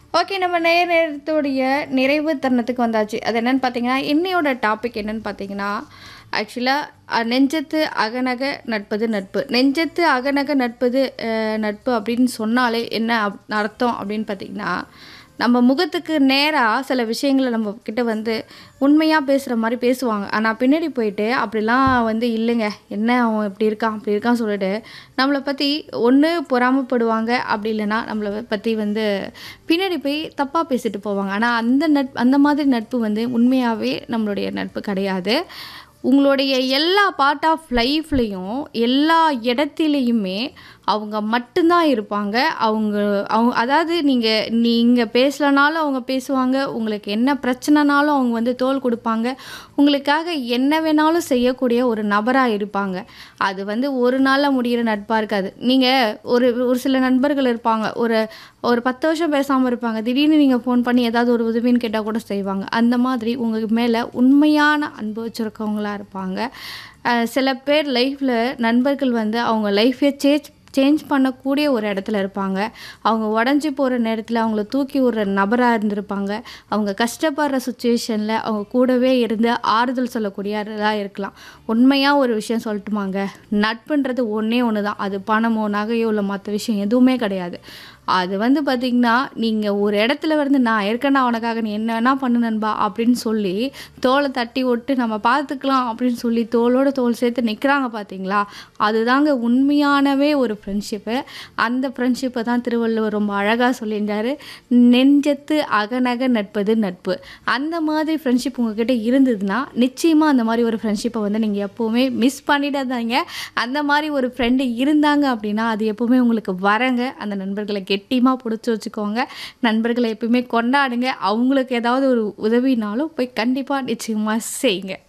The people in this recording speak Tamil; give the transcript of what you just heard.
ஓகே நம்ம நேர நேரத்துடைய நிறைவு தருணத்துக்கு வந்தாச்சு அது என்னன்னு பார்த்தீங்கன்னா இன்னையோட டாபிக் என்னன்னு பார்த்தீங்கன்னா ஆக்சுவலாக நெஞ்சத்து அகநக நட்பது நட்பு நெஞ்சத்து அகநக நட்பது அஹ், நட்பு அப்படின்னு சொன்னாலே என்ன அப்- அர்த்தம் அப்படின்னு பார்த்தீங்கன்னா நம்ம முகத்துக்கு நேராக சில விஷயங்களை நம்ம கிட்ட வந்து உண்மையாக பேசுகிற மாதிரி பேசுவாங்க ஆனால் பின்னாடி போயிட்டு அப்படிலாம் வந்து இல்லைங்க என்ன அவன் இப்படி இருக்கான் அப்படி இருக்கான் சொல்லிட்டு நம்மளை பற்றி ஒன்று பொறாமப்படுவாங்க அப்படி இல்லைன்னா நம்மளை பற்றி வந்து பின்னாடி போய் தப்பாக பேசிட்டு போவாங்க ஆனால் அந்த நட்பு அந்த மாதிரி நட்பு வந்து உண்மையாகவே நம்மளுடைய நட்பு கிடையாது உங்களுடைய எல்லா பார்ட் ஆஃப் லைஃப்லேயும் எல்லா இடத்துலையுமே அவங்க மட்டும்தான் இருப்பாங்க அவங்க அவங்க அதாவது நீங்கள் நீங்கள் பேசலனாலும் அவங்க பேசுவாங்க உங்களுக்கு என்ன பிரச்சனைனாலும் அவங்க வந்து தோல் கொடுப்பாங்க உங்களுக்காக என்ன வேணாலும் செய்யக்கூடிய ஒரு நபராக இருப்பாங்க அது வந்து ஒரு நாளில் முடிகிற நட்பாக இருக்காது நீங்கள் ஒரு ஒரு சில நண்பர்கள் இருப்பாங்க ஒரு ஒரு பத்து வருஷம் பேசாமல் இருப்பாங்க திடீர்னு நீங்கள் ஃபோன் பண்ணி ஏதாவது ஒரு உதவின்னு கேட்டால் கூட செய்வாங்க அந்த மாதிரி உங்கள் மேலே உண்மையான அன்பு வச்சுருக்கவங்களா இருப்பாங்க அஹ் சில பேர் லைஃப்பில் நண்பர்கள் வந்து அவங்க லைஃபே சேஞ்ச் சேஞ்ச் பண்ணக்கூடிய ஒரு இடத்துல இருப்பாங்க அவங்க உடஞ்சி போகிற நேரத்தில் அவங்கள தூக்கி விடுற நபராக இருந்திருப்பாங்க அவங்க கஷ்டப்படுற சுச்சுவேஷனில் அவங்க கூடவே இருந்து ஆறுதல் சொல்லக்கூடியதாக இருக்கலாம் உண்மையாக ஒரு விஷயம் சொல்லட்டுமாங்க நட்புன்றது ஒன்றே ஒன்று தான் அது பணமோ நகையோ இல்லை மற்ற விஷயம் எதுவுமே கிடையாது அது வந்து பார்த்திங்கன்னா நீங்கள் ஒரு இடத்துல வந்து நான் இருக்கேன்னா உனக்காக நீ என்ன வேணா பண்ணு நண்பா அப்படின்னு சொல்லி தோலை தட்டி விட்டு நம்ம பார்த்துக்கலாம் அப்படின்னு சொல்லி தோளோட தோல் சேர்த்து நிற்கிறாங்க பார்த்தீங்களா அதுதாங்க உண்மையானவே ஒரு ஃப்ரெண்ட்ஷிப்பு அந்த ஃப்ரெண்ட்ஷிப்பை தான் திருவள்ளுவர் ரொம்ப அழகாக சொல்லியிருந்தாரு நெஞ்சத்து அகநக நட்பது நட்பு அந்த மாதிரி ஃப்ரெண்ட்ஷிப் உங்ககிட்ட இருந்ததுன்னா நிச்சயமாக அந்த மாதிரி ஒரு ஃப்ரெண்ட்ஷிப்பை வந்து நீங்கள் எப்போவுமே மிஸ் பண்ணிடாதீங்க அந்த மாதிரி ஒரு ஃப்ரெண்டு இருந்தாங்க அப்படின்னா அது எப்போவுமே உங்களுக்கு வரங்க அந்த நண்பர்களை கெட்டியமாக பிடிச்சி வச்சுக்கோங்க நண்பர்களை எப்பவுமே கொண்டாடுங்க அவங்களுக்கு ஏதாவது ஒரு உதவினாலும் போய் கண்டிப்பாக நிச்சயமாக செய்யுங்க